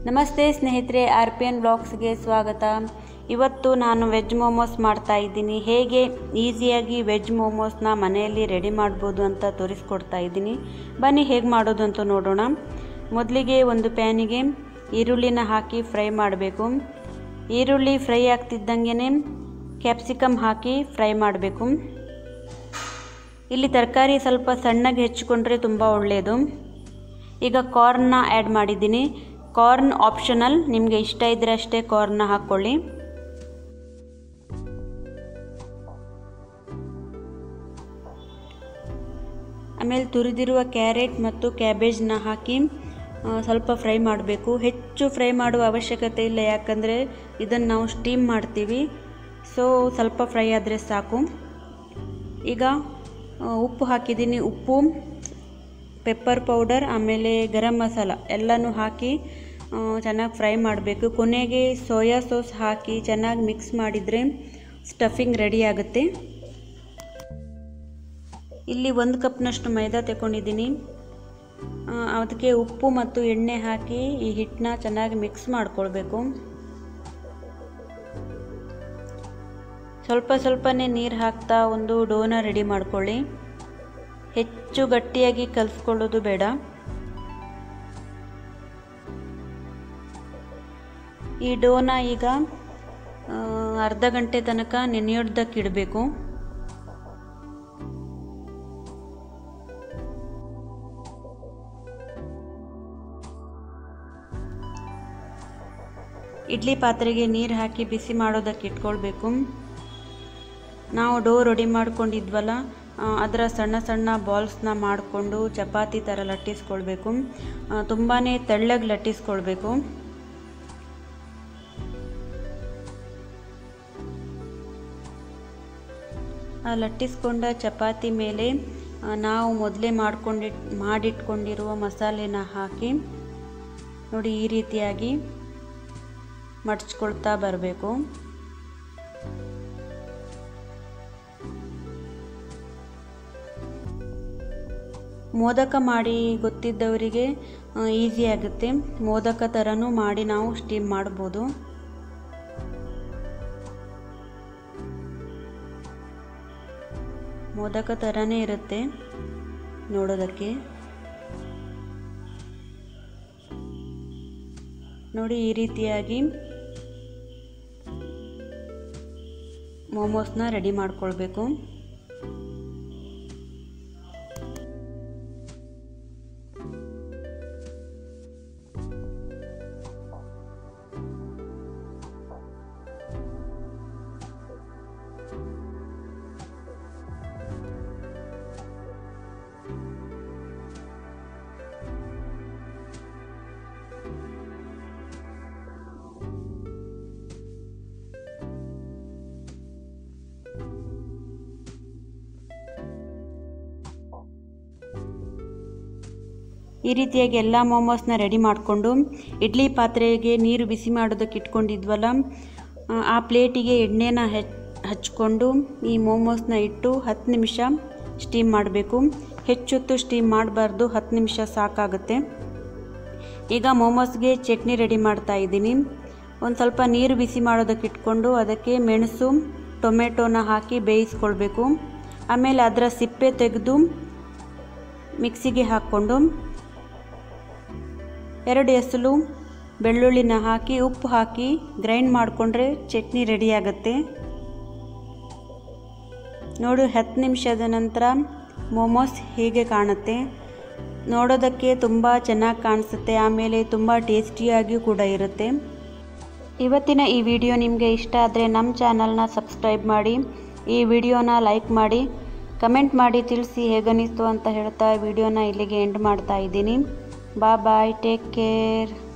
ನಮಸ್ತೆ ಸ್ನೇಹಿತರೆ R P N ಬ್ಲಾಗ್ಸ್ಗೆ ಸ್ವಾಗತ ಇವತ್ತು ನಾನು ವೆಜ್ ಮೋಮೋಸ್ ಮಾಡ್ತಾ ಇದ್ದೀನಿ ಹೇಗೆ ಈಸಿಯಾಗಿ ವೆಜ್ ಮೋಮೋಸ್ನ ಮನೆಯಲ್ಲಿ ರೆಡಿ ಮಾಡ್ಬೋದು ಅಂತ ತೋರಿಸ್ಕೊಡ್ತಾ ಇದ್ದೀನಿ ಬನ್ನಿ ಹೇಗೆ ಮಾಡೋದು ಅಂತ ನೋಡೋಣ ಮೊದಲಿಗೆ ಒಂದು ಪ್ಯಾನಿಗೆ ಈರುಳ್ಳಿನ ಹಾಕಿ ಫ್ರೈ ಮಾಡಬೇಕು ಈರುಳ್ಳಿ ಫ್ರೈ ಆಗ್ತಿದ್ದಂಗೆ ಕ್ಯಾಪ್ಸಿಕಮ್ ಹಾಕಿ ಫ್ರೈ ಮಾಡಬೇಕು ಇಲ್ಲಿ ತರಕಾರಿ ಸ್ವಲ್ಪ ಸಣ್ಣಗೆ ಹೆಚ್ಚಿಕೊಂಡ್ರೆ ತುಂಬ ಒಳ್ಳೆಯದು ಈಗ ಕಾರ್ನ್ನ ಆ್ಯಡ್ ಮಾಡಿದ್ದೀನಿ ಕಾರ್ನ್ ಆಪ್ಷನಲ್ ನಿಮಗೆ ಇಷ್ಟ ಇದ್ದರೆ ಅಷ್ಟೇ ಕಾರ್ನ್ನ ಹಾಕ್ಕೊಳ್ಳಿ ಆಮೇಲೆ ತುರಿದಿರುವ ಕ್ಯಾರೆಟ್ ಮತ್ತು ಕ್ಯಾಬೇಜ್ನ ಹಾಕಿ ಸ್ವಲ್ಪ ಫ್ರೈ ಮಾಡಬೇಕು ಹೆಚ್ಚು ಫ್ರೈ ಮಾಡುವ ಅವಶ್ಯಕತೆ ಇಲ್ಲ ಯಾಕಂದರೆ ಇದನ್ನು ನಾವು ಸ್ಟೀಮ್ ಮಾಡ್ತೀವಿ ಸೊ ಸ್ವಲ್ಪ ಫ್ರೈ ಆದರೆ ಸಾಕು ಈಗ ಉಪ್ಪು ಹಾಕಿದ್ದೀನಿ ಉಪ್ಪು ಪೆಪ್ಪರ್ ಪೌಡರ್ ಆಮೇಲೆ ಗರಂ ಮಸಾಲ ಎಲ್ಲನೂ ಹಾಕಿ ಚೆನ್ನಾಗಿ ಫ್ರೈ ಮಾಡಬೇಕು ಕೊನೆಗೆ ಸೋಯಾ ಸಾಸ್ ಹಾಕಿ ಚೆನ್ನಾಗಿ ಮಿಕ್ಸ್ ಮಾಡಿದರೆ ಸ್ಟಫಿಂಗ್ ರೆಡಿ ಆಗುತ್ತೆ ಇಲ್ಲಿ ಒಂದು ಕಪ್ನಷ್ಟು ಮೈದಾ ತಗೊಂಡಿದ್ದೀನಿ ಅದಕ್ಕೆ ಉಪ್ಪು ಮತ್ತು ಎಣ್ಣೆ ಹಾಕಿ ಈ ಹಿಟ್ಟನ್ನ ಚೆನ್ನಾಗಿ ಮಿಕ್ಸ್ ಮಾಡ್ಕೊಳ್ಬೇಕು ಸ್ವಲ್ಪ ಸ್ವಲ್ಪನೇ ನೀರು ಹಾಕ್ತಾ ಒಂದು ಡೋನ ರೆಡಿ ಮಾಡ್ಕೊಳ್ಳಿ ಹೆಚ್ಚು ಗಟ್ಟಿಯಾಗಿ ಕಲಿಸ್ಕೊಳ್ಳೋದು ಬೇಡ ಈ ಡೋನ ಈಗ ಅರ್ಧ ಗಂಟೆ ತನಕ ನೆನೆಯೋದಕ್ಕೆ ಇಡಬೇಕು ಇಡ್ಲಿ ಪಾತ್ರೆಗೆ ನೀರು ಹಾಕಿ ಬಿಸಿ ಮಾಡೋದಕ್ಕೆ ಇಟ್ಕೊಳ್ಬೇಕು ನಾವು ಡೋ ರೆಡಿ ಮಾಡ್ಕೊಂಡಿದ್ವಲ್ಲ ಅದರ ಸಣ್ಣ ಸಣ್ಣ ಬಾಲ್ಸ್ನ ಮಾಡಿಕೊಂಡು ಚಪಾತಿ ಥರ ಲಟ್ಟಿಸ್ಕೊಳ್ಬೇಕು ತುಂಬಾ ತೆಳ್ಳಗೆ ಲಟ್ಟಿಸ್ಕೊಳ್ಬೇಕು ಆ ಲಟ್ಟಿಸ್ಕೊಂಡ ಚಪಾತಿ ಮೇಲೆ ನಾವು ಮೊದಲೇ ಮಾಡ್ಕೊಂಡಿ ಮಾಡಿಟ್ಕೊಂಡಿರುವ ಮಸಾಲೆನ ಹಾಕಿ ನೋಡಿ ಈ ರೀತಿಯಾಗಿ ಮಡ್ಚ್ಕೊಳ್ತಾ ಬರಬೇಕು ಮೋದಕ ಮಾಡಿ ಗೊತ್ತಿದ್ದವರಿಗೆ ಈಸಿ ಆಗುತ್ತೆ ಮೋದಕ ಥರನೂ ಮಾಡಿ ನಾವು ಸ್ಟೀಮ್ ಮಾಡ್ಬೋದು ಮೋದಕ ಥರನೇ ಇರುತ್ತೆ ನೋಡೋದಕ್ಕೆ ನೋಡಿ ಈ ರೀತಿಯಾಗಿ ಮೋಮೋಸ್ನ ರೆಡಿ ಮಾಡ್ಕೊಳ್ಬೇಕು ಈ ರೀತಿಯಾಗಿ ಎಲ್ಲ ಮೋಮೋಸ್ನ ರೆಡಿ ಮಾಡಿಕೊಂಡು ಇಡ್ಲಿ ಪಾತ್ರೆಗೆ ನೀರು ಬಿಸಿ ಮಾಡೋದಕ್ಕೆ ಇಟ್ಕೊಂಡಿದ್ವಲ್ಲ ಆ ಪ್ಲೇಟಿಗೆ ಎಣ್ಣೆನ ಹಚ್ಕೊಂಡು ಈ ಮೋಮೋಸ್ನ ಇಟ್ಟು ಹತ್ತು ನಿಮಿಷ ಸ್ಟೀಮ್ ಮಾಡಬೇಕು ಹೆಚ್ಚೊತ್ತು ಸ್ಟೀಮ್ ಮಾಡಬಾರ್ದು ಹತ್ತು ನಿಮಿಷ ಸಾಕಾಗುತ್ತೆ ಈಗ ಮೋಮೋಸ್ಗೆ ಚಟ್ನಿ ರೆಡಿ ಮಾಡ್ತಾ ಇದ್ದೀನಿ ಒಂದು ಸ್ವಲ್ಪ ನೀರು ಬಿಸಿ ಮಾಡೋದಕ್ಕೆ ಇಟ್ಕೊಂಡು ಅದಕ್ಕೆ ಮೆಣಸು ಟೊಮೆಟೊನ ಹಾಕಿ ಬೇಯಿಸ್ಕೊಳ್ಬೇಕು ಆಮೇಲೆ ಅದರ ಸಿಪ್ಪೆ ತೆಗೆದು ಮಿಕ್ಸಿಗೆ ಹಾಕ್ಕೊಂಡು ಎರಡು ಎಸಲು ಬೆಳ್ಳುಳ್ಳಿನ ಹಾಕಿ ಉಪ್ಪು ಹಾಕಿ ಗ್ರೈಂಡ್ ಮಾಡಿಕೊಂಡ್ರೆ ಚಟ್ನಿ ರೆಡಿ ಆಗುತ್ತೆ ನೋಡು ಹತ್ತು ನಿಮಿಷದ ನಂತರ ಮೋಮೋಸ್ ಹೀಗೆ ಕಾಣುತ್ತೆ ನೋಡೋದಕ್ಕೆ ತುಂಬ ಚೆನ್ನಾಗಿ ಕಾಣಿಸುತ್ತೆ ಆಮೇಲೆ ತುಂಬ ಟೇಸ್ಟಿಯಾಗಿಯೂ ಕೂಡ ಇರುತ್ತೆ ಇವತ್ತಿನ ಈ ವಿಡಿಯೋ ನಿಮಗೆ ಇಷ್ಟ ಆದರೆ ನಮ್ಮ ಚಾನಲ್ನ ಸಬ್ಸ್ಕ್ರೈಬ್ ಮಾಡಿ ಈ ವಿಡಿಯೋನ ಲೈಕ್ ಮಾಡಿ ಕಮೆಂಟ್ ಮಾಡಿ ತಿಳಿಸಿ ಹೇಗನಿಸ್ತು ಅಂತ ಹೇಳ್ತಾ ವಿಡಿಯೋನ ಇಲ್ಲಿಗೆ ಎಂಡ್ ಮಾಡ್ತಾ ಇದ್ದೀನಿ ಬಾಯ್ ಬಾಯ್ ಟೇಕ್ ಕೇರ್